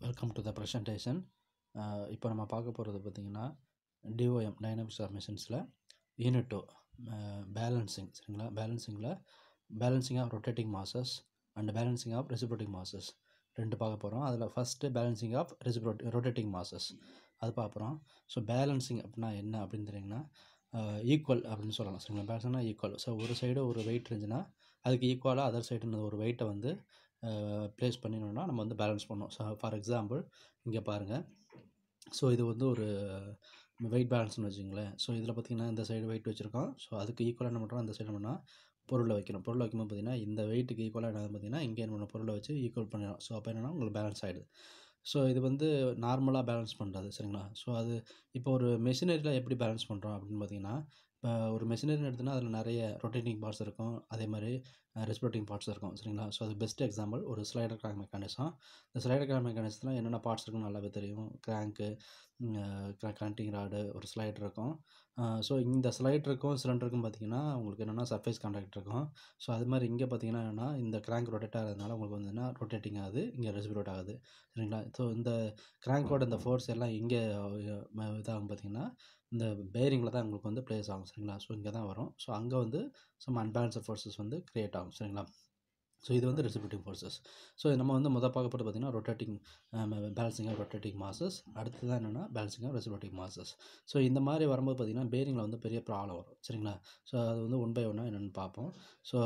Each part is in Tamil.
வெல்கம் டு த ப்ரெசன்டேஷன் இப்போ நம்ம பார்க்க போகிறது பார்த்திங்கன்னா டிஓஎம் டைனமிக்ஸ் ஆஃப் மிஷின்ஸில் யூனிட் டூ பேலன்சிங் சரிங்களா பேலன்சிங்கில் balancing of rotating masses and balancing of reciprocating masses ரெண்டு பார்க்க போகிறோம் அதில் first balancing of reciprocate rotating masses அது பார்க்குறோம் ஸோ பேலன்சிங் அப்படின்னா என்ன அப்படின்னு தெரியுங்கன்னா ஈக்குவல் அப்படின்னு சொல்லலாம் சரிங்களா பேலன்ஸ்னா ஈக்குவல் ஸோ ஒரு சைடு ஒரு வெயிட் இருந்துச்சுன்னா அதுக்கு ஈக்குவலாக அதர் சைடு ஒரு வெயிட்டை வந்து ப்ளேஸ் பண்ணினோம்னா நம்ம வந்து பேலன்ஸ் பண்ணோம் ஸோ ஃபார் எக்ஸாம்பிள் இங்கே பாருங்கள் ஸோ இது வந்து ஒரு வெயிட் பேலன்ஸ்னு வச்சுங்களேன் ஸோ இதில் பார்த்திங்கன்னா இந்த சைடு வெயிட் வச்சுருக்கோம் ஸோ அதுக்கு ஈக்குவலாக என்ன பண்ணுறோம் அந்த சைடு பண்ணால் பொருளை வைக்கணும் பொருளை வைக்கும்போது பார்த்திங்கன்னா இந்த வெயிட்டுக்கு ஈக்குவலாக என்ன பார்த்திங்கன்னா இங்கே என்ன பண்ண பொருளை வச்சு ஈக்குவல் பண்ணிடும் ஸோ அப்போ என்னென்னா உங்களுக்கு பேலன்ஸ் ஆகிடுது ஸோ இது வந்து நார்மலாக பேலன்ஸ் பண்ணுறது சரிங்களா ஸோ அது இப்போ ஒரு மெஷினரியில் எப்படி பேலன்ஸ் பண்ணுறோம் அப்படின்னு பார்த்தீங்கன்னா இப்போ ஒரு மெஷினரின்னு எடுத்தோன்னா அதில் நிறைய ரொட்டேட்டிங் பார்ட்ஸ் இருக்கும் அதே மாதிரி ரெஸ்பிரேட்டிங் பார்ட்ஸ் இருக்கும் சரிங்களா ஸோ அது பெஸ்ட் எக்ஸாம்பிள் ஒரு ஸ்லைடர் கிராங்க் மெக்கானிசம் இந்த ஸ்லைடர் கிராங்க் மெக்கானிசத்தில் என்னென்ன பார்ட்ஸ் இருக்குன்னு நல்லாவே தெரியும் கிராங்க்கு கனெக்டிங் ராடு ஒரு ஸ்லைடர் இருக்கும் ஸோ இந்த ஸ்லைடருக்கும் சிலிண்டருக்கும் பார்த்திங்கன்னா உங்களுக்கு என்னென்னா சர்ஃபேஸ் கான்டாக்ட் இருக்கும் ஸோ அது மாதிரி இங்கே பார்த்தீங்கன்னா என்னென்னா இந்த கிராங்க் ரொட்டேட் ஆகிறதுனால உங்களுக்கு வந்து என்ன ரொட்டேட்டிங் ஆகுது இங்கே ரெஸ்பிரேட் ஆகுது சரிங்களா ஸோ இந்த கிராங்கோட இந்த ஃபோர்ஸ் எல்லாம் இங்கே இதாகும் பார்த்திங்கன்னா இந்த பேரிங்கில் தான் உங்களுக்கு வந்து ப்ளேஸ் ஆகும் சரிங்களா ஸோ இங்கே தான் வரும் ஸோ அங்கே வந்து சம் அன்பேலன்ஸ்ட் ஃபோர்ஸஸ் வந்து க்ரியேட் ஆகும் சரிங்களா ஸோ இது வந்து ரெசிபிட்டிங் ஃபோர்ஸஸ் ஸோ நம்ம வந்து முதல் பார்க்க போகிறது பார்த்திங்கன்னா rotating balancing of rotating masses அடுத்து தான் என்னென்னா balancing of reciprocating masses so இந்த மாதிரி வரும்போது பார்த்திங்கன்னா பேரிங்கில் வந்து பெரிய ப்ராப்ளம் வரும் சரிங்களா ஸோ அது வந்து ஒன் பை ஒன்னாக என்னென்னு பார்ப்போம் ஸோ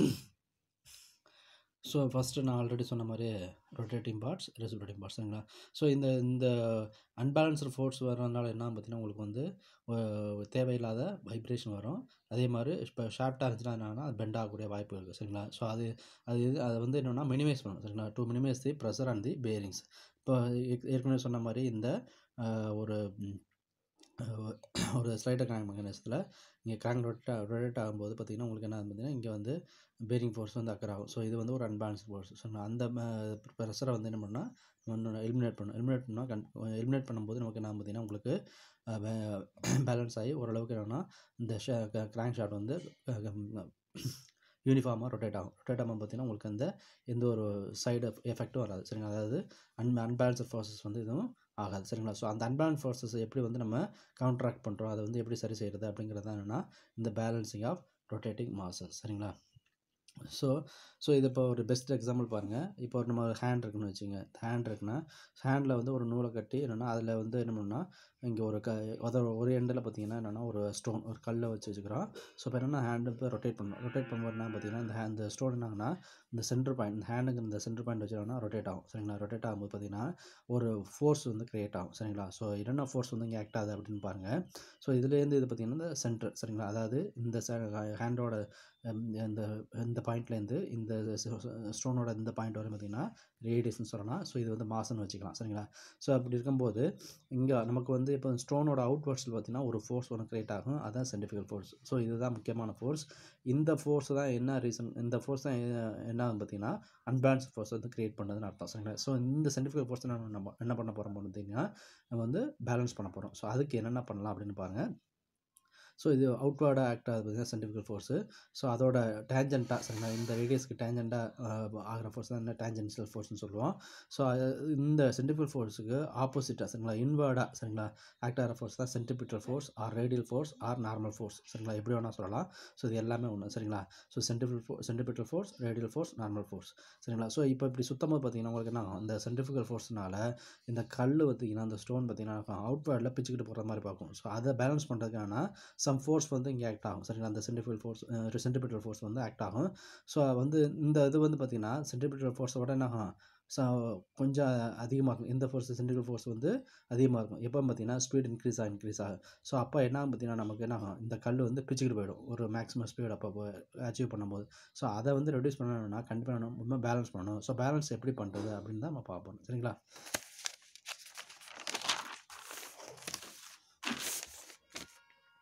ஸோ ஃபஸ்ட்டு நான் ஆல்ரெடி சொன்ன மாதிரி ரொட்டேட்டிங் பார்ட்ஸ் ரெசிபிரேட்டிங் பார்ட்ஸ் சரிங்களா ஸோ இந்த இந்த அன்பேலன்ஸ்டு ஃபோர்ஸ் வர்றதுனால என்ன பார்த்தீங்கன்னா உங்களுக்கு வந்து தேவையில்லாத வைப்ரேஷன் வரும் அதே மாதிரி இப்போ ஷார்ட்டாக இருந்துச்சுன்னா என்னன்னா அது பெண்ட் ஆகக்கூடிய வாய்ப்பு இருக்குது சரிங்களா ஸோ அது அது இது அதை வந்து என்னென்னா மினிமைஸ் பண்ணணும் சரிங்களா to minimise the pressure and the bearings இப்போ ஏற்கனவே சொன்ன மாதிரி இந்த ஒரு ஒரு ஸ்லைடர் கிராங்க் மெக்கானிசத்தில் இங்கே கிராங்க் ரொட்டேட் ரொட்டேட் ஆகும்போது பார்த்திங்கன்னா உங்களுக்கு என்ன பார்த்தீங்கன்னா இங்கே வந்து பேரிங் ஃபோர்ஸ் வந்து அக்கர் ஆகும் ஸோ இது வந்து ஒரு அன்பேலன்ஸ் ஃபோர்ஸ் ஸோ அந்த ப்ரெஷரை வந்து என்ன பண்ணால் நம்ம எலிமினேட் பண்ணணும் எலிமினேட் பண்ணால் கண் எலிமினேட் பண்ணும்போது நமக்கு என்ன பார்த்தீங்கன்னா உங்களுக்கு பேலன்ஸ் ஆகி ஓரளவுக்கு என்னென்னா இந்த ஷே கிராங்க் ஷாட் வந்து யூனிஃபார்மாக ரொட்டேட் ஆகும் ரொட்டேட் ஆகும் பார்த்தீங்கன்னா உங்களுக்கு அந்த எந்த ஒரு சைடு எஃபெக்ட்டும் வராது சரிங்களா அதாவது அன் அன்பேலன்ஸ் ஃபோர்ஸஸ் வந்து இதுவும் ஆகாது சரிங்களா ஸோ அந்த அன்பேலன்ஸ் ஃபோர்ஸஸ் எப்படி வந்து நம்ம கவுண்ட்ராக்ட் பண்ணுறோம் அதை வந்து எப்படி சரி செய்கிறது அப்படிங்கிறது தான் என்னென்னா இந்த பேலன்சிங் ஆஃப் ரொட்டேட்டிங் மாசஸ் சரிங்களா ஸோ ஸோ இது இப்போ ஒரு பெஸ்ட் எக்ஸாம்பிள் பாருங்கள் இப்போ நம்ம ஹேண்ட் இருக்குன்னு வச்சுங்க ஹேண்ட் இருக்குன்னா ஹேண்டில் வந்து ஒரு நூலை கட்டி என்னென்னா அதில் வந்து என்ன பண்ணால் இங்கே ஒரு க அதோட ஒரு எண்டில் பார்த்தீங்கன்னா என்னென்னா ஒரு ஸ்டோன் ஒரு கல்லை வச்சு வச்சுக்கிறோம் ஸோ இப்போ என்னென்னா ஹேண்டு இப்போ ரொட்டேட் பண்ணணும் ரொட்டேட் பண்ணும்போது என்ன பார்த்தீங்கன்னா இந்த ஹேண்ட் இந்த ஸ்டோன் என்னாங்கன்னா இந்த சென்டர் பாயிண்ட் இந்த ஹேண்டுக்கு இந்த சென்டர் பாயிண்ட் வச்சுட்டோம்னா ரொட்டேட் ஆகும் சரிங்களா ரொட்டேட் ஆகும்போது பார்த்தீங்கன்னா ஒரு ஃபோர்ஸ் வந்து க்ரியேட் ஆகும் சரிங்களா ஸோ என்னென்ன ஃபோர்ஸ் வந்து இங்கே ஆக்ட் ஆகுது அப்படின்னு பாருங்கள் ஸோ இதுலேருந்து இது பார்த்திங்கன்னா இந்த சென்டர் சரிங்களா அதாவது இந்த ஹேண்டோட இந்த இந்த பாயிண்ட்லேருந்து இந்த ஸ்டோனோட இந்த பாயிண்ட் வரை பார்த்திங்கன்னா ரேடியஸ்னு சொல்லலாம் ஸோ இது வந்து மாசன்னு வச்சுக்கலாம் சரிங்களா ஸோ அப்படி இருக்கும்போது இங்கே நமக்கு வந்து இப்போ ஸ்டோனோட அவுட்வர்ட்ஸில் பார்த்திங்கன்னா ஒரு ஃபோர்ஸ் ஒன்று க்ரியேட் ஆகும் அதுதான் சென்டிஃபிகல் ஃபோர்ஸ் ஸோ இதுதான் முக்கியமான ஃபோர்ஸ் இந்த ஃபோர்ஸ் தான் என்ன ரீசன் இந்த ஃபோர்ஸ் தான் என்ன பார்த்திங்கன்னா அன்பேலன்ஸ் ஃபோர்ஸ் வந்து க்ரியேட் பண்ணுறதுன்னு அர்த்தம் சரிங்களா ஸோ இந்த சென்டிஃபிகல் ஃபோர்ஸ் நம்ம நம்ம என்ன பண்ண போகிறோம் பார்த்தீங்கன்னா நம்ம வந்து பேலன்ஸ் பண்ண போகிறோம் ஸோ அதுக்கு என்னென்ன பண்ணலாம் அப்படின்னு பாருங்கள் ஸோ இது அவுட்வேர்டாக ஆக்ட் ஆகுது பார்த்தீங்கன்னா சென்டிஃபிகல் ஃபோர்ஸு ஸோ அதோட டேஞ்சண்ட்டாக சரிங்களா இந்த ரேடியஸ்க்கு டேஞ்சண்ட்டாக ஆகிற ஃபோர்ஸ் தான் என்ன டேஞ்சன்ஷியல் ஃபோர்ஸ்னு சொல்லுவோம் ஸோ இந்த சென்டிஃபிகல் ஃபோர்ஸுக்கு ஆப்போசிட்டாக சரிங்களா இன்வேர்டாக சரிங்களா ஆக்ட் ஆகிற ஃபோர்ஸ் தான் centripetal force or radial force or normal force சரிங்களா எப்படி வேணால் சொல்லலாம் ஸோ இது எல்லாமே ஒன்று சரிங்களா ஸோ சென்டிஃபிகல் ஃபோ centripetal force radial force normal force சரிங்களா ஸோ இப்போ இப்படி சுத்தமாக பார்த்தீங்கன்னா உங்களுக்கு என்ன ஆகும் இந்த சென்டிஃபிகல் ஃபோர்ஸ்னால இந்த கல் பார்த்தீங்கன்னா அந்த ஸ்டோன் பார்த்தீங்கன்னா அவுட்வேர்டில் பிச்சுக்கிட்டு போகிற மாதிரி பார்க்கும் ஸோ அதை பேலன்ஸ் பண்ணுறதுக்கான சம் ஃபோர்ஸ் வந்து இங்கே ஆக்ட் ஆகும் சரிங்களா அந்த சென்டிஃபிகல் ஃபோர்ஸ் சென்டிபிட்டல் ஃபோர்ஸ் வந்து ஆக்ட் ஆகும் ஸோ வந்து இந்த இது வந்து பார்த்திங்கன்னா சென்டிபிட்டல் ஃபோர்ஸோட என்ன ஆகும் ஸோ கொஞ்சம் அதிகமாக இருக்கும் இந்த ஃபோர்ஸ் சென்டிபிட்டல் ஃபோர்ஸ் வந்து அதிகமாக இருக்கும் எப்போ பார்த்தீங்கன்னா ஸ்பீட் இன்க்ரீஸ் ஆகும் இன்க்ரீஸ் ஆகும் ஸோ அப்போ என்ன பார்த்தீங்கன்னா நமக்கு என்ன ஆகும் இந்த கல் வந்து பிச்சுக்கிட்டு போயிடும் ஒரு மேக்ஸிமம் ஸ்பீட் அப்போ அச்சீவ் பண்ணும்போது ஸோ அதை வந்து ரெடியூஸ் பண்ணணும்னா கண்டிப்பாக நம்ம பேலன்ஸ் பண்ணணும் ஸோ பேலன்ஸ் எப்படி பண்ணுறது அப்படின்னு தான் நம்ம பார்ப்போம் சரிங்களா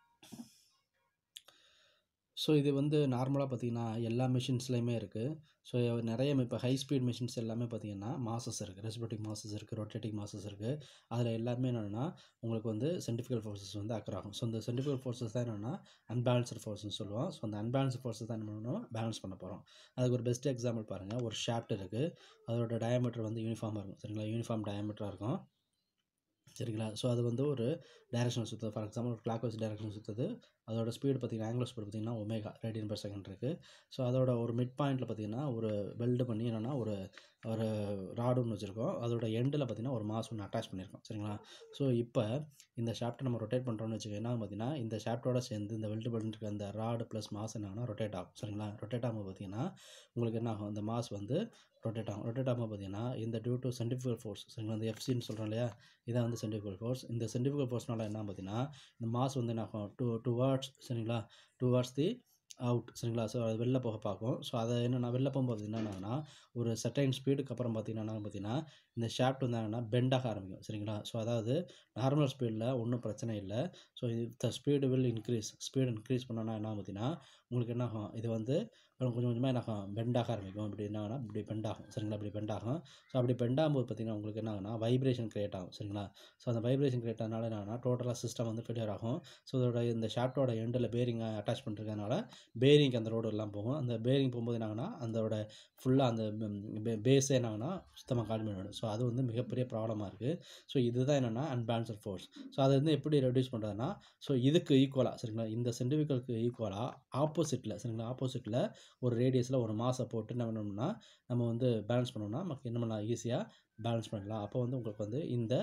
ஸோ இது வந்து நார்மலாக பார்த்திங்கன்னா எல்லா மிஷின்ஸ்லேயுமே இருக்குது ஸோ ஸோ நிறைய இப்போ ஹை ஸ்பீட் மிஷின்ஸ் எல்லாமே பார்த்தீங்கன்னா மாசஸ் இருக்குது ரெஸ்பிரேட்டிக் மாசஸ் இருக்குது ரொட்டேட்டிங் மாசஸ் இருக்குது அதில் எல்லாமே என்னென்னா உங்களுக்கு வந்து சென்டிஃபிகல் ஃபோர்ஸஸ் வந்து அக்கர் ஆகும் ஸோ இந்த சென்டிஃபிகல் ஃபோர்ஸஸ் தான் என்னென்னா அன்பேலன்ஸ்டு ஃபோர்ஸ்னு சொல்லுவோம் ஸோ அந்த அன்பேலன்ஸ் ஃபோர்ஸஸ் தான் என்ன பண்ணணும் பேலன்ஸ் பண்ண போகிறோம் அதுக்கு ஒரு பெஸ்ட் எக்ஸாம்பிள் பாருங்கள் ஒரு ஷாஃப்ட் இருக்குது அதோட டயமீட்டர் வந்து யூனிஃபார்மாக இருக்கும் சரிங்களா யூனிஃபார்ம் டயமீட்டராக இருக்கும் சரிங்களா ஸோ அது வந்து ஒரு டைரக்ஷன் சுற்றுது ஃபார் எக்ஸாம்பிள் ஒரு கிளாக் வைஸ் டைரக்ஷன் சுற்றுது அதோட ஸ்பீடு பார்த்தீங்கன்னா ஆங்குலர் ஸ்பீடு பார்த்தீங்கன்னா ஒமேகா ரேடியன் பர் செகண்ட் இருக்குது ஸோ அதோட ஒரு மிட் பாயிண்ட்டில் பார்த்தீங்கன்னா ஒரு வெல்டு பண்ணி என்னென்னா ஒரு ஒரு ராடுன்னு வச்சுருக்கோம் அதோட எண்டில் பார்த்தீங்கன்னா ஒரு மாஸ் ஒன்று அட்டாச் பண்ணியிருக்கோம் சரிங்களா ஸோ இப்போ இந்த ஷாஃப்ட்டை நம்ம ரொட்டேட் பண்ணுறோம்னு வச்சுக்கோங்க என்ன ஆகும் பார்த்தீங்கன்னா இந்த ஷாஃப்ட்டோட சேர்ந்து இந்த வெல்டு பண்ணிருக்க அந்த ராடு ப்ளஸ் மாஸ் என்ன ஆகும்னா ரொட்டேட் ஆகும் சரிங்களா ரொட்டேட் ஆகும் பார்த்தீங்கன்னா உங்களுக்கு என்ன ஆகும் இந்த மாஸ் வந்து ரொட்டேட் ஆகும் ரொட்டேட் ஆகும் பார்த்தீங்கன்னா இந்த டியூ டு சென்டிஃபிகல் ஃபோர்ஸ் சரிங்களா இந்த எஃப்சின்னு சொல்கிறோம் இல்லையா இதான் வந்து சென்டிஃபிகல் ஃபோர்ஸ் இந்த சென்டிஃபிகல் ஃபோர்ஸ்னால என்ன பார்த்தீங்கன்னா இந்த மாஸ் வந்து என்ன ஆகும் டூ டூ வாட்ஸ் சரிங்களா டூ வாட்ஸ் தி அவுட் சரிங்களா ஸோ அது வெளில போக பார்க்கும் ஸோ அதை என்னென்னா வெளில போகும்போது என்னென்னா ஒரு செட்டைன் ஸ்பீடுக்கு அப்புறம் பார்த்தீங்கன்னா பார்த்தீங்கன்னா இந்த ஷாஃப்ட் வந்து என்னென்னா பெண்டாக ஆரம்பிக்கும் சரிங்களா ஸோ அதாவது நார்மல் ஸ்பீடில் ஒன்றும் பிரச்சனை இல்லை ஸோ இது the speed will increase speed increase பண்ணோன்னா என்ன பார்த்தீங்கன்னா உங்களுக்கு என்ன ஆகும் இது வந்து கொஞ்சம் கொஞ்சமாக என்ன ஆகும் பெண்டாக ஆரம்பிக்கும் இப்படி என்ன ஆகும்னா இப்படி பெண்ட் ஆகும் சரிங்களா இப்படி பெண்ட் ஆகும் ஸோ அப்படி பெண்ட் ஆகும்போது பார்த்தீங்கன்னா உங்களுக்கு என்ன ஆகும்னா வைப்ரேஷன் கிரியேட் ஆகும் சரிங்களா ஸோ அந்த வைப்ரேஷன் கிரியேட் ஆனால என்ன ஆகும்னா டோட்டலாக சிஸ்டம் வந்து ஃபெயிலியர் ஆகும் ஸோ இதோட இந்த ஷாஃப்ட்டோட எண்டில் பேரிங் அட்டாச் பண்ணிருக்கனால பேரிங் அந்த ரோடு எல்லாம் போகும் அந்த பேரிங் போகும்போது என்ன ஆகுனா அதோட ஃபுல்லாக அந்த பேஸே என்ன ஆகுனா சுத்தமாக காலி பண்ணிவிடும் ஸோ அது வந்து மிகப்பெரிய ப்ராப்ளமாக இருக்குது ஸோ இதுதான் என்னென்னா அன்பேலன்சர் ஃபோர்ஸ் ஸோ அதை வந்து எப்படி ரெடியூஸ் பண்ணுறதுனா ஸோ இதுக்கு ஈக்குவலாக சரிங்களா இந்த சென்டிஃபிகலுக்கு ஈக்குவலாக ஆப்போசிட்டில் சரிங்களா ஆப்போசிட்டில் ஒரு ரேடியஸில் ஒரு மாசை போட்டு என்ன பண்ணோம்னா நம்ம வந்து பேலன்ஸ் பண்ணோம்னா நமக்கு என்ன பண்ணலாம் ஈஸியாக பேலன்ஸ் பண்ணலாம் அப்போ வந்து உங்களுக்கு வந்து இந்த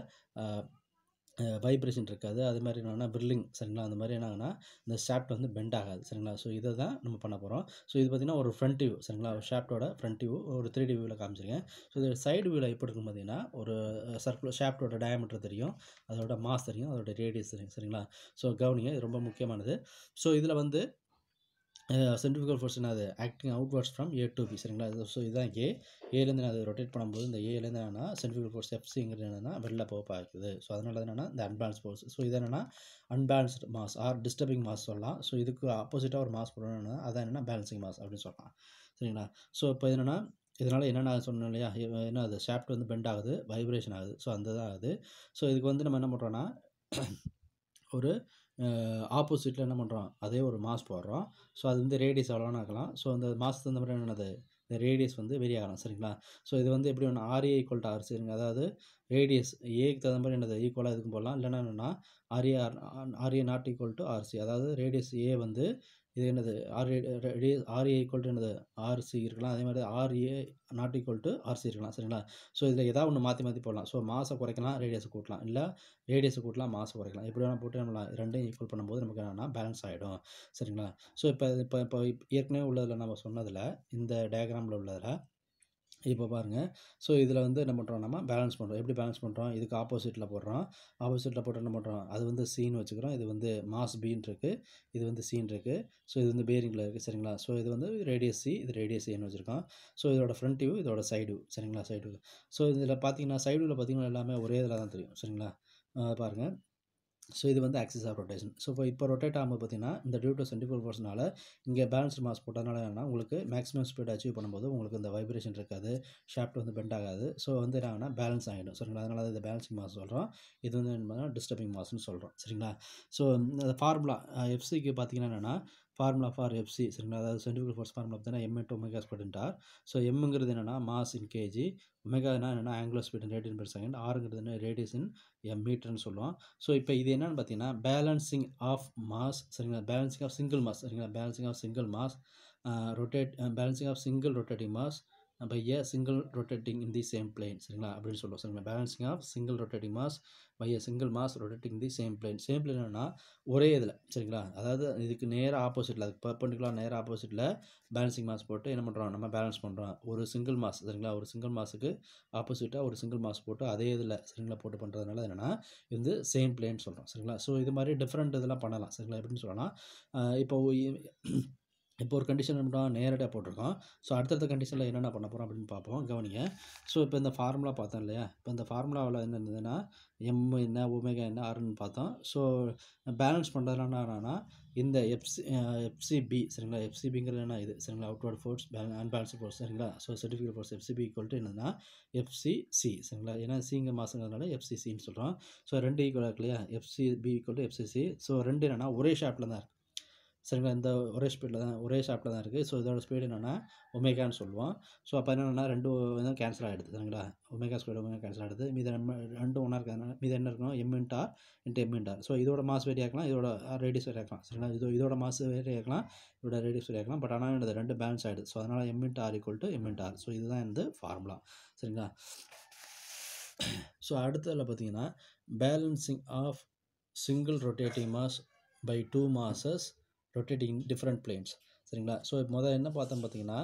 வைப்ரேஷன் இருக்காது அது மாதிரி என்னன்னா ப்ரில்லிங் சரிங்களா அந்த மாதிரி என்னாகுன்னா இந்த ஷாஃப்ட் வந்து பெண்ட் ஆகாது சரிங்களா ஸோ இதை தான் நம்ம பண்ண போகிறோம் ஸோ இது பார்த்திங்கன்னா ஒரு ஃப்ரண்ட் வியூ சரிங்களா ஒரு ஷாஃப்ட்டோட ஃப்ரண்ட் வியூ ஒரு த்ரீ டி வியூவில் காமிச்சிருக்கேன் ஸோ இது சைடு வியூவில் எப்படி இருக்கும் பார்த்தீங்கன்னா ஒரு சர்க்குலர் ஷாஃப்ட்டோட டயமீட்டர் தெரியும் அதோட மாஸ் தெரியும் அதோட ரேடியஸ் தெரியும் சரிங்களா ஸோ கவனிங்க இது ரொம்ப முக்கியமானது ஸோ இதில் வந்து சென்ட்ரிஃபிகல் ஃபோர்ஸ் என்னது acting outwards from A to B சரிங்களா இது ஸோ இதுதான் ஏ ஏலேருந்து நான் அதை ரொட்டேட் பண்ணும்போது இந்த ஏலேருந்து என்னன்னா சென்ட்ரிஃபிகல் ஃபோர்ஸ் எஃப்சிங்கிறது என்னென்னா வெளில போக பார்க்குது ஸோ அதனால என்னென்னா இந்த அன்பேலன்ஸ் ஃபோர்ஸ் ஸோ இது என்னென்னா unbalanced mass or disturbing mass சொல்லலாம் ஸோ இதுக்கு ஆப்போசிட்டாக ஒரு மாஸ் போடணும்னா அதான் என்னென்னா பேலன்சிங் மாஸ் அப்படின்னு சொல்லலாம் சரிங்களா ஸோ இப்போ என்னென்னா இதனால் என்னென்ன சொன்னோம் இல்லையா என்ன அது ஷாஃப்ட் வந்து பெண்ட் ஆகுது வைப்ரேஷன் ஆகுது ஸோ அந்த தான் ஆகுது ஸோ இதுக்கு வந்து நம்ம என்ன பண்ணுறோன்னா ஒரு ஆப்போசிட்டில் என்ன பண்ணுறோம் அதே ஒரு மாஸ் போடுறோம் ஸோ அது வந்து ரேடியஸ் எவ்வளோனா இருக்கலாம் ஸோ அந்த மாஸ் தகுந்த மாதிரி என்னது இந்த ரேடியஸ் வந்து வெரி ஆகலாம் சரிங்களா ஸோ இது வந்து எப்படி ஒன்று ஆர்ஏ ஈக்குவல் டு ஆர் சரிங்க அதாவது ரேடியஸ் ஏக்கு தகுந்த மாதிரி என்னது ஈக்குவலாக இதுக்கும் போடலாம் இல்லைன்னா என்னென்னா R A R R A not equal to R C அதாவது ரேடியஸ் ஏ வந்து இது என்னது R A radius R A equal to என்னது ஆர்சி இருக்கலாம் அதே மாதிரி R A not equal to R C இருக்கலாம் சரிங்களா ஸோ இதில் ஏதாவது ஒன்று மாற்றி மாற்றி போடலாம் ஸோ மாசை குறைக்கலாம் ரேடியஸை கூட்டலாம் இல்லை ரேடியஸை கூட்டலாம் மாசை குறைக்கலாம் எப்படி வேணால் போட்டு நம்ம ரெண்டையும் ஈக்குவல் பண்ணும்போது நமக்கு என்னென்னா பேலன்ஸ் ஆகிடும் சரிங்களா ஸோ இப்போ இப்போ இப்போ ஏற்கனவே உள்ளதில் நம்ம சொன்னதில் இந்த டயக்ராமில் உள்ளதில் இப்போ பாருங்கள் ஸோ இதில் வந்து என்ன பண்ணுறோம் நம்ம பேலன்ஸ் பண்ணுறோம் எப்படி பேலன்ஸ் பண்ணுறோம் இதுக்கு ஆப்போசிட்டில் போடுறோம் ஆப்போசிட்டில் போட்டு என்ன பண்ணுறோம் அது வந்து சீன் வச்சுக்கிறோம் இது வந்து மாஸ் பீன் இருக்குது இது வந்து சீன் இருக்குது ஸோ இது வந்து பேரிங்கில் இருக்குது சரிங்களா ஸோ இது வந்து ரேடியஸ் சி இது ரேடியஸ் ஏன்னு வச்சுருக்கோம் ஸோ இதோட ஃப்ரண்ட் வியூ இதோட சைடு வியூ சரிங்களா சைடு வியூ ஸோ இதில் பார்த்தீங்கன்னா சைடு வியூவில் பார்த்தீங்கன்னா எல்லாமே ஒரே இதில் தான் தெரியும் சரிங்களா பாருங்கள் ஸோ இது வந்து ஆக்சிஸ் ஆஃப் ரொட்டேஷன் ஸோ இப்போ இப்போ ரொட்டேட் ஆகும்போது பார்த்தீங்கன்னா இந்த டியூ டு சென்டிஃபோர் ஃபோர்ஸ்னால இங்கே பேலன்ஸ்டு மாஸ் போட்டதுனால என்னன்னா உங்களுக்கு மேக்ஸிமம் ஸ்பீட் அச்சீவ் பண்ணும்போது உங்களுக்கு இந்த வைப்ரேஷன் இருக்காது ஷாஃப்ட் வந்து பெண்ட் ஆகாது ஸோ வந்து என்னன்னா பேலன்ஸ் ஆகிடும் சரிங்களா அதனால தான் இந்த பேலன்சிங் மாஸ் சொல்கிறோம் இது வந்து என்ன டிஸ்டர்பிங் மாஸ்னு சொல்கிறோம் சரிங்களா ஸோ இந்த ஃபார்முலா எஃப்சிக்கு பார்த்தீங்கன்னா என்னென்னா ஃபார்முலா ஃபார் எஃப்சி சரிங்களா அதாவது சென்டிஃபிகல் ஃபோர்ஸ் ஃபார்முலா பார்த்தீங்கன்னா M into omega squared R so எம்ங்கிறது என்னென்னா மாஸ் இன் கேஜி ஒமேகானா என்னென்னா angular speed in radian per second ஆறுங்கிறது என்ன ரேடியஸ் இன் எம் மீட்டர்னு சொல்லுவோம் ஸோ இப்போ இது என்னென்னு பார்த்தீங்கன்னா பேலன்சிங் ஆஃப் மாஸ் சரிங்களா பேலன்சிங் ஆஃப் சிங்கிள் மாஸ் சரிங்களா balancing of single mass rotate balancing of single rotating mass by a single rotating in the same plane சரிங்களா அப்படின்னு சொல்லுவோம் சரிங்களா balancing of single rotating mass by a single mass rotating the same plane same plane என்னன்னா ஒரே இதில் சரிங்களா அதாவது இதுக்கு நேராக ஆப்போசிட்டில் அதுக்கு பர்பண்டிகுலர் நேராக ஆப்போசிட்டில் பேலன்சிங் மாஸ் போட்டு என்ன பண்ணுறோம் நம்ம பேலன்ஸ் பண்ணுறோம் ஒரு சிங்கிள் மாஸ் சரிங்களா ஒரு சிங்கிள் மாஸுக்கு ஆப்போசிட்டாக ஒரு சிங்கிள் மாஸ் போட்டு அதே இதில் சரிங்களா போட்டு பண்ணுறதுனால என்னென்னா இது வந்து சேம் பிளேன் சொல்கிறோம் சரிங்களா ஸோ இது மாதிரி டிஃப்ரெண்ட் இதெல்லாம் பண்ணலாம் சரிங்களா எப்படின்னு சொல்லலாம் இப்போ இப்போ ஒரு கண்டிஷன் என்ன பண்ணுறோம் நேரடியாக போட்டிருக்கோம் ஸோ அடுத்தடுத்த கண்டிஷனில் என்னென்ன பண்ண போகிறோம் அப்படின்னு பார்ப்போம் கவனிங்க ஸோ இப்போ இந்த ஃபார்முலா பார்த்தோம் இல்லையா இப்போ இந்த ஃபார்முலாவில் என்ன இருந்ததுன்னா எம் என்ன ஒமேகா என்ன ஆர்னு பார்த்தோம் ஸோ பேலன்ஸ் பண்ணுறதுலாம் என்னன்னா இந்த எஃப்சி எஃப்சிபி சரிங்களா எஃப்சிபிங்கிறது என்ன இது சரிங்களா அவுட்வர்ட் ஃபோர்ஸ் அன்பேலன்ஸ் ஃபோர்ஸ் சரிங்களா so certificate force F C P equal to என்னன்னா எஃப்சிசி சரிங்களா ஏன்னா சிங்க மாதங்கிறதுனால எஃப்சிசின்னு சொல்கிறோம் ஸோ ரெண்டு ஈக்குவல் இருக்கு இல்லையா F C P equal to F C C so ரெண்டு என்னென்னா ஒரே ஷாப்பில் தான் இருக்குது சரிங்களா இந்த ஒரே ஸ்பீடில் தான் ஒரே ஷாப்பில் தான் இருக்குது ஸோ இதோட ஸ்பீடு என்னென்னா ஒமேகான்னு சொல்லுவோம் ஸோ அப்போ என்னென்னா ரெண்டு வந்து கேன்சல் ஆகிடுது சரிங்களா ஒமேகா ஸ்பீடு ஒமேகா கேன்சல் ஆகிடுது மீது நம்ம ரெண்டும் ஒன்றா இருக்கிறதுனால மீது என்ன இருக்கணும் M into R into M into R so இதோட மாஸ் வேரி ஆக்கலாம் இதோட ரேடியஸ் வேரி ஆக்கலாம் சரிங்களா இது இதோட மாஸ் வேரி ஆக்கலாம் இதோட ரேடியஸ் வேரி ஆக்கலாம் பட் ஆனால் இந்த ரெண்டு பேலன்ஸ் ஆகிடுது ஸோ அதனால் M into R equal to M into R so இதுதான் இந்த ஃபார்முலா சரிங்களா ஸோ அடுத்ததில் பார்த்தீங்கன்னா balancing of single rotating mass by two masses rotating different planes சரிங்களா ஸோ முதல்ல என்ன பார்த்தோம் பார்த்தீங்கன்னா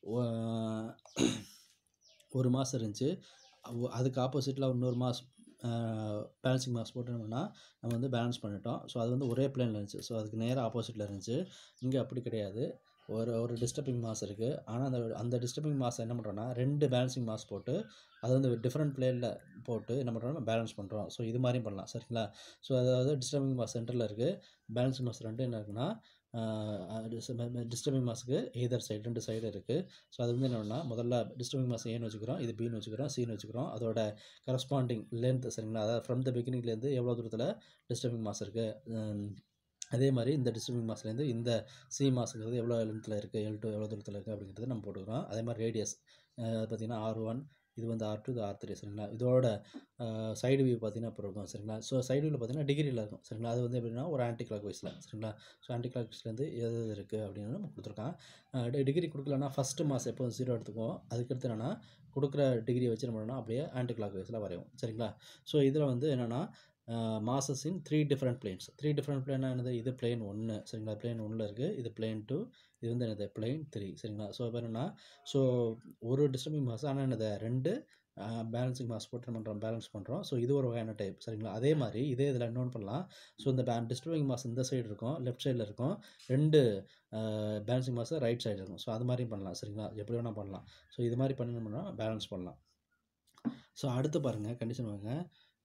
ஒரு மாதம் இருந்துச்சு அவ்- அதுக்கு ஆப்போசிட்டில் இன்னொரு மாஸ் பேலன்சிங் மாஸ் போட்டோம்னா நம்ம வந்து பேலன்ஸ் பண்ணிட்டோம் ஸோ அது வந்து ஒரே பிளேனில் இருந்துச்சு ஸோ அதுக்கு நேராக ஆப்போசிட்டில் இருந்துச்சு இங்கே அப்படி கிடையாது ஒரு ஒரு டிஸ்டர்பிங் மாஸ் இருக்குது ஆனால் அந்த அந்த டிஸ்டர்பிங் மாஸ் என்ன பண்ணுறோன்னா ரெண்டு பேலன்சிங் மாஸ் போட்டு அது வந்து டிஃப்ரெண்ட் பிளேனில் போட்டு என்ன பண்ணுறோம் பேலன்ஸ் பண்ணுறோம் ஸோ இது மாதிரியும் பண்ணலாம் சரிங்களா ஸோ அதாவது டிஸ்டர்பிங் மாஸ் சென்டரில் இருக்குது பேலன்சிங் மாஸ் ரெண்டு என்ன இருக்குன்னா டிஸ்டர்பிங் மாஸுக்கு எய்தர் சைடு ரெண்டு சைடு இருக்குது ஸோ அது வந்து என்னென்னா முதல்ல டிஸ்டர்பிங் மாஸ் ஏன்னு வச்சுக்கிறோம் இது பின்னு வச்சுக்கிறோம் சின்னு வச்சுக்கிறோம் அதோட கரஸ்பாண்டிங் லென்த் சரிங்களா அதாவது ஃப்ரம் த பிகினிங்லேருந்து எவ்வளோ தூரத்தில் டிஸ்டர்பிங் மாஸ் இருக்குது அதே மாதிரி இந்த டிஸ்டர்பிங் மாஸ்லேருந்து இந்த சி மாஸுங்கிறது எவ்வளோ லென்த்தில் இருக்குது எல் டூ எவ்வளோ தூரத்தில் இருக்குது அப்படிங்கிறத நம்ம போட்டுக்கிறோம் அதே மாதிரி ரேடியஸ் பார்த்திங்கன்னா ஆர் ஒன் இது வந்து ஆர் டூ இது ஆர் த்ரீ சரிங்களா இதோட சைடு வியூ பார்த்தீங்கன்னா இப்போ இருக்கும் சரிங்களா ஸோ சைடு வியூவில் பார்த்தீங்கன்னா டிகிரியில் இருக்கும் சரிங்களா அது வந்து எப்படின்னா ஒரு ஆன்டி கிளாக் வைஸில் சரிங்களா ஸோ ஆன்டி கிளாக் வைஸ்லேருந்து எது எது இருக்குது அப்படின்னு நம்ம கொடுத்துருக்கான் டிகிரி கொடுக்கலன்னா ஃபஸ்ட்டு மாதம் எப்போ ஜீரோ எடுத்துக்குவோம் அதுக்கடுத்து என்னென்னா கொடுக்குற டிகிரியை வச்சு நம்ம என்ன அப்படியே ஆன்டி கிளாக் வைஸில் வரையும் சரிங்களா ஸோ இதில் வந்து என்னென்னா masses in three different planes three different plane என்னது இது பிளேன் ஒன்று சரிங்களா பிளேன் ஒன்றில் இருக்குது இது பிளேன் டூ இது வந்து என்னது பிளேன் த்ரீ சரிங்களா ஸோ இப்போ என்னென்னா ஸோ ஒரு டிஸ்டர்பிங் மாஸ் ஆனால் என்னது ரெண்டு பேலன்சிங் மாஸ் போட்டு என்ன பண்ணுறோம் பேலன்ஸ் பண்ணுறோம் ஸோ இது ஒரு வகையான டைப் சரிங்களா அதே மாதிரி இதே இதில் இன்னொன்று பண்ணலாம் ஸோ இந்த பே டிஸ்டர்பிங் மாஸ் இந்த சைடு இருக்கும் லெஃப்ட் சைடில் இருக்கும் ரெண்டு பேலன்சிங் மாஸ் ரைட் சைடு இருக்கும் ஸோ அது மாதிரியும் பண்ணலாம் சரிங்களா எப்படி வேணால் பண்ணலாம் ஸோ இது மாதிரி பண்ணணும்னா பேலன்ஸ் பண்ணலாம் ஸோ அடுத்து பாருங்கள் கண்டிஷன் பாருங்கள்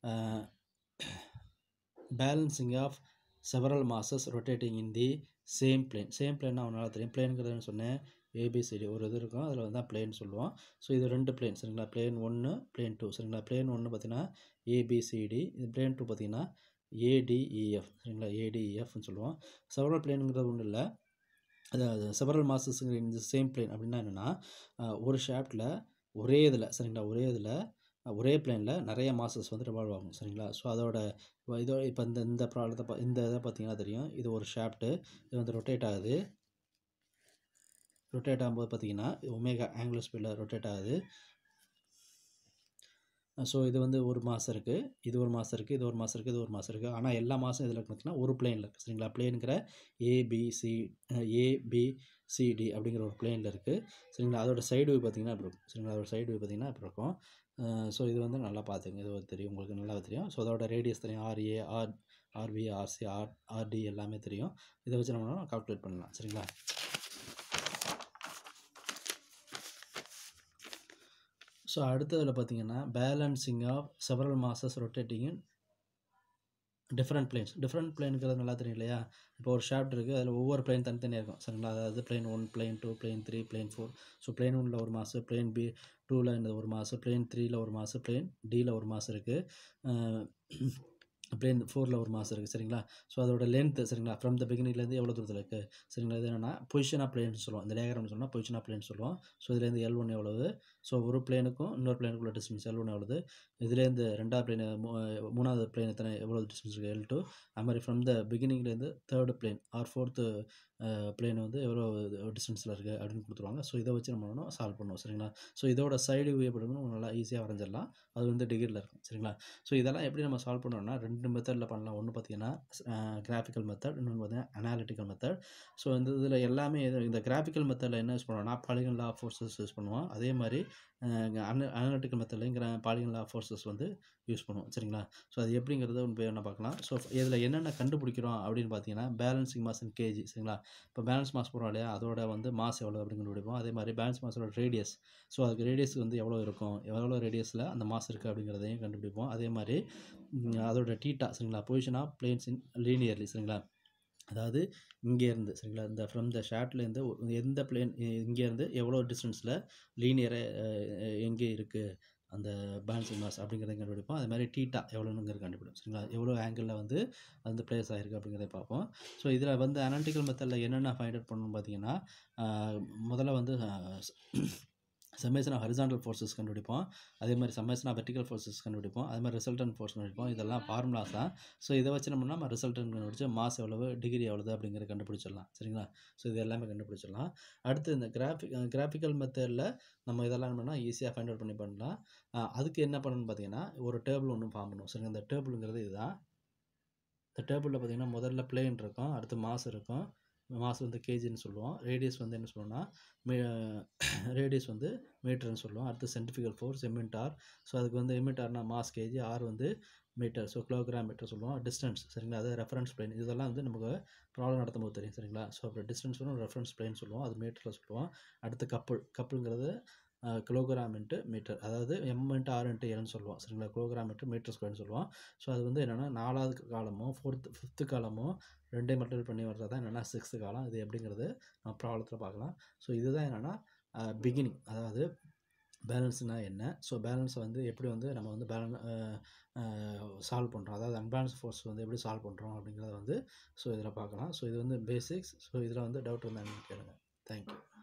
balancing of several masses rotating in the same plane same plane அவனால் தெரியும் பிளேனுங்கிறதுன்னு சொன்னேன் ஏபிசிடி ஒரு இது இருக்கும் அதில் வந்து தான் பிளேன் சொல்லுவோம் ஸோ இது ரெண்டு பிளேன் சரிங்களா பிளேன் ஒன்று பிளேன் டூ சரிங்களா பிளேன் ஒன்று பார்த்தீங்கன்னா ஏபிசிடி இது பிளேன் டூ பார்த்தீங்கன்னா ஏடிஇஎஃப் சரிங்களா ஏடிஇஎஃப்னு சொல்லுவோம் செவரல் பிளேனுங்கிறது ஒன்றும் இல்லை அதாவது செவரல் மாசஸ்ங்கிற இந்த சேம் பிளேன் அப்படின்னா என்னென்னா ஒரு ஷாஃப்ட்டில் ஒரே இதில் சரிங்களா ஒரே இதில் ஒரே பிளேனில் நிறைய மாசஸ் வந்து ரிவால்வ் ஆகும் சரிங்களா ஸோ அதோட இப்போ இதோ இப்போ இந்த இந்த ப்ராப்ளத்தை பா இந்த இதை பார்த்தீங்கன்னா தெரியும் இது ஒரு ஷாஃப்ட்டு இது வந்து ரொட்டேட் ஆகுது ரொட்டேட் ஆகும்போது பார்த்தீங்கன்னா ஒமேகா ஆங்குலர் ஸ்பீடில் ரொட்டேட் ஆகுது ஸோ இது வந்து ஒரு மாதம் இருக்குது இது ஒரு மாதம் இருக்குது இது ஒரு மாதம் இருக்குது இது ஒரு மாதம் இருக்குது ஆனால் எல்லா மாதம் இதில் பார்த்தீங்கன்னா ஒரு பிளேனில் இருக்குது சரிங்களா பிளேனுங்கிற ஏபிசி ஏபிசிடி அப்படிங்கிற ஒரு பிளேனில் இருக்குது சரிங்களா அதோட சைடு வியூ பார்த்தீங்கன்னா இப்படி இருக்கும் சரிங்களா அதோட சைடு வியூ பார்த்தீங்கன்னா இப்படி இருக்கும் ஸோ இது வந்து நல்லா பார்த்துங்க இது ஒரு தெரியும் உங்களுக்கு நல்லா தெரியும் ஸோ அதோட ரேடியஸ் தெரியும் R A R R B R C R R D எல்லாமே தெரியும் இதை வச்சு நம்ம கால்குலேட் பண்ணலாம் சரிங்களா ஸோ அடுத்ததில் பார்த்தீங்கன்னா balancing of several masses rotating in different planes different பிளேனுங்கிறது நல்லா தெரியும் இல்லையா இப்போ ஒரு ஷாஃப்ட் இருக்குது அதில் ஒவ்வொரு பிளேன் தனித்தனியாக இருக்கும் சரிங்களா அதாவது plane one plane two plane three plane four so plane ஒனில் ஒரு மாதம் பிளேன் பி டூவில் இந்த ஒரு மாதம் பிளேன் த்ரீயில் ஒரு மாதம் பிளேன் டியில் ஒரு மாதம் இருக்குது பிளேன் ஃபோரில் ஒரு மாதம் இருக்குது சரிங்களா ஸோ அதோட லென்த்து சரிங்களா ஃப்ரம் த பிகினிங்லேருந்து எவ்வளோ தூரத்தில் இருக்குது சரிங்களா இது என்னென்னா பொசிஷன் ஆஃப் பிளேன் சொல்லுவோம் இந்த டயக்ராம் சொன்னால் பொசிஷன் ஆஃப் பிளேன் சொல்லுவோம் ஸோ இதுலேருந்து எல் ஒன் எவ்வளவு ஸோ ஒரு பிளேனுக்கும் இன்னொரு பிளேனுக்குள்ள டிஸ்டன்ஸ் எல் ஒன் எவ்வளவு இதுலேருந்து ரெண்டாவது பிளேன் மூணாவது பிளேன் எத்தனை எவ்வளோ டிஸ்டன்ஸ் இருக்குது எல் டூ அது மாதிரி ஃப்ரம் த பிகினிங்லேருந்து third plane or fourth plane வந்து எவ்வளோ டிஸ்டன்ஸில் இருக்குது அப்படின்னு கொடுத்துருவாங்க ஸோ இதை வச்சு நம்ம ஒன்றும் சால்வ் பண்ணுவோம் சரிங்களா ஸோ இதோட சைடு வியூ எப்படி இருக்குன்னு நல்லா ஈஸியாக வரைஞ்சிடலாம் அது வந்து டிகிரியில் இருக்கும் சரிங்களா ஸோ இதெல்லாம் எப்படி நம்ம சால்வ் பண்ணோம்னா ரெண்டு மெத்தடில் பண்ணலாம் ஒன்று பார்த்தீங்கன்னா கிராஃபிக்கல் மெத்தட் இன்னொன்று பார்த்தீங்கன்னா அனாலிட்டிக்கல் மெத்தட் ஸோ இந்த இதில் எல்லாமே இது- இந்த கிராஃபிக்கல் மெத்தடில் என்ன யூஸ் பண்ணுவோம்னா பாலிகன் லா ஃபோர்ஸஸ் யூஸ் பண்ணுவோம் அதே மாதிரி அன அனலிட்டிக்கல் மெத்தட்லைங்கிற பாலிகன் ஆஃப் ஃபோர்ஸஸ் வந்து யூஸ் பண்ணுவோம் சரிங்களா ஸோ அது எப்படிங்கிறத இப்போ என்ன பார்க்கலாம் ஸோ இதில் என்னென்ன கண்டுபிடிக்கிறோம் அப்படின்னு பார்த்தீங்கன்னா பேலன்சிங் மாஸ் இன் கேஜி சரிங்களா இப்போ பேலன்ஸ் மாஸ் போகிறோம் இல்லையா அதோட வந்து மாஸ் எவ்வளோ அப்படின்னு கண்டுபிடிப்போம் அதே மாதிரி பேலன்ஸ் மாஸோட ரேடியஸ் ஸோ அதுக்கு ரேடியஸ் வந்து எவ்வளோ இருக்கும் எவ்வளோ ரேடியஸில் அந்த மாஸ் இருக்குது அப்படிங்கிறதையும் கண்டுபிடிப்போம் அதே மாதிரி ம், அதோட டீட்டா சரிங்களா position of planes in linearly சரிங்களா அதாவது இங்கேருந்து சரிங்களா இந்த ஃப்ரம் த ஷார்ட்லேருந்து எந்த பிளேன் இங்கேருந்து எவ்வளோ டிஸ்டன்ஸில் லீனியராக எங்கே இருக்குது அந்த பேலன்சிங் மாஸ் அப்படிங்கிறத கண்டுபிடிப்போம் அது மாதிரி டீட்டா எவ்வளோங்கிறது கண்டுபிடிப்போம் சரிங்களா எவ்வளோ ஆங்கிளில் வந்து அது வந்து பிளேஸ் ஆகிருக்கு அப்படிங்கிறத பார்ப்போம் ஸோ இதில் வந்து அனாலிட்டிக்கல் மெத்தடில் என்னென்ன ஃபைண்ட் அவுட் பண்ணணும்னு பார்த்தீங்கன்னா ஆஹ், முதல்ல வந்து சம்மேஷன் ஆஃப் ஹரிசாண்டல் ஃபோர்ஸஸ் கண்டுபிடிப்போம் அதே மாதிரி சம்மேஷன் ஆஃப் வெர்டிகல் ஃபோர்ஸஸ் கண்டுபிடிப்போம் அதே மாதிரி ரிசல்டன் ஃபோர்ஸ் கண்டுபிடிப்போம் இதெல்லாம் ஃபார்முலாஸ் தான் ஸோ இதை வச்சு நம்ம நம்ம ரிசல்டன் கண்டுபிடிச்சு மாஸ் எவ்வளவு டிகிரி எவ்வளவு அப்படிங்கிறத கண்டுபிடிச்சிடலாம் சரிங்களா ஸோ இது எல்லாமே கண்டுபிடிச்சிடலாம் அடுத்து இந்த கிராஃபிக் கிராஃபிக்கல் மெத்தடில் நம்ம இதெல்லாம் என்ன பண்ணால் ஈஸியாக ஃபைண்ட் அவுட் பண்ணி பண்ணலாம் அஹ் அதுக்கு என்ன பண்ணணும்னு பார்த்தீங்கன்னா ஒரு டேபிள் ஒன்று ஃபார்ம் பண்ணும் சரிங்க இந்த டேபிளுங்கிறது இதுதான் இந்த டேபிளில் பார்த்தீங்கன்னா முதல்ல பிளேன் இருக்கும் அடுத்து மாஸ் இருக்கும் மாஸ் வந்து கேஜின்னு சொல்லுவோம் ரேடியஸ் வந்து என்ன சொல்லுவோம்னா மீ ரேடியஸ் வந்து மீட்டர்னு சொல்லுவோம் அடுத்து சென்டிஃபிகல் ஃபோர்ஸ் எம்என்டார் ஸோ அதுக்கு வந்து எம்என்டார்னா மாஸ் கேஜி ஆர் வந்து மீட்டர் ஸோ கிலோகிராம் மீட்டர் சொல்லுவோம் டிஸ்டன்ஸ் சரிங்களா அது ரெஃபரன்ஸ் பிளேன் இதெல்லாம் வந்து நமக்கு ப்ராப்ளம் நடத்தும் போது தெரியும் சரிங்களா ஸோ அப்புறம் டிஸ்டன்ஸ் வரும் ரெஃபரன்ஸ் பிளேன் சொல்லுவோம் அது மீட்டரில் சொல்லுவோம் அடுத்து கப்புள் கப்புளுங்கிறது கிலோகிராம் இன்ட்டு மீட்டர் அதாவது எம் இன்ட்டு ஆர் இன்ட்டு எல்னு சொல்லுவோம் சரிங்களா கிலோகிராம் இன்ட்டு மீட்டர் ஸ்கொயர்னு சொல்லுவோம் ஸோ அது வந்து என்னென்னா நாலாவது காலமும் ஃபோர்த்து ஃபிஃப்த்து காலமும் ரெண்டே மல்டிபிள் பண்ணி வர்றது தான் என்னென்னா சிக்ஸ்த்து காலம் இது எப்படிங்கிறது நம்ம ப்ராப்ளத்தில் பார்க்கலாம் ஸோ இதுதான் என்னென்னா பிகினிங் அதாவது பேலன்ஸ்னால் என்ன ஸோ பேலன்ஸை வந்து எப்படி வந்து நம்ம வந்து பேலன் சால்வ் பண்ணுறோம் அதாவது அன்பேலன்ஸ் ஃபோர்ஸ் வந்து எப்படி சால்வ் பண்ணுறோம் அப்படிங்கிறத வந்து ஸோ இதில் பார்க்கலாம் ஸோ இது வந்து பேசிக்ஸ் ஸோ இதில் வந்து டவுட் வந்து கேளுங்க தேங்க்யூ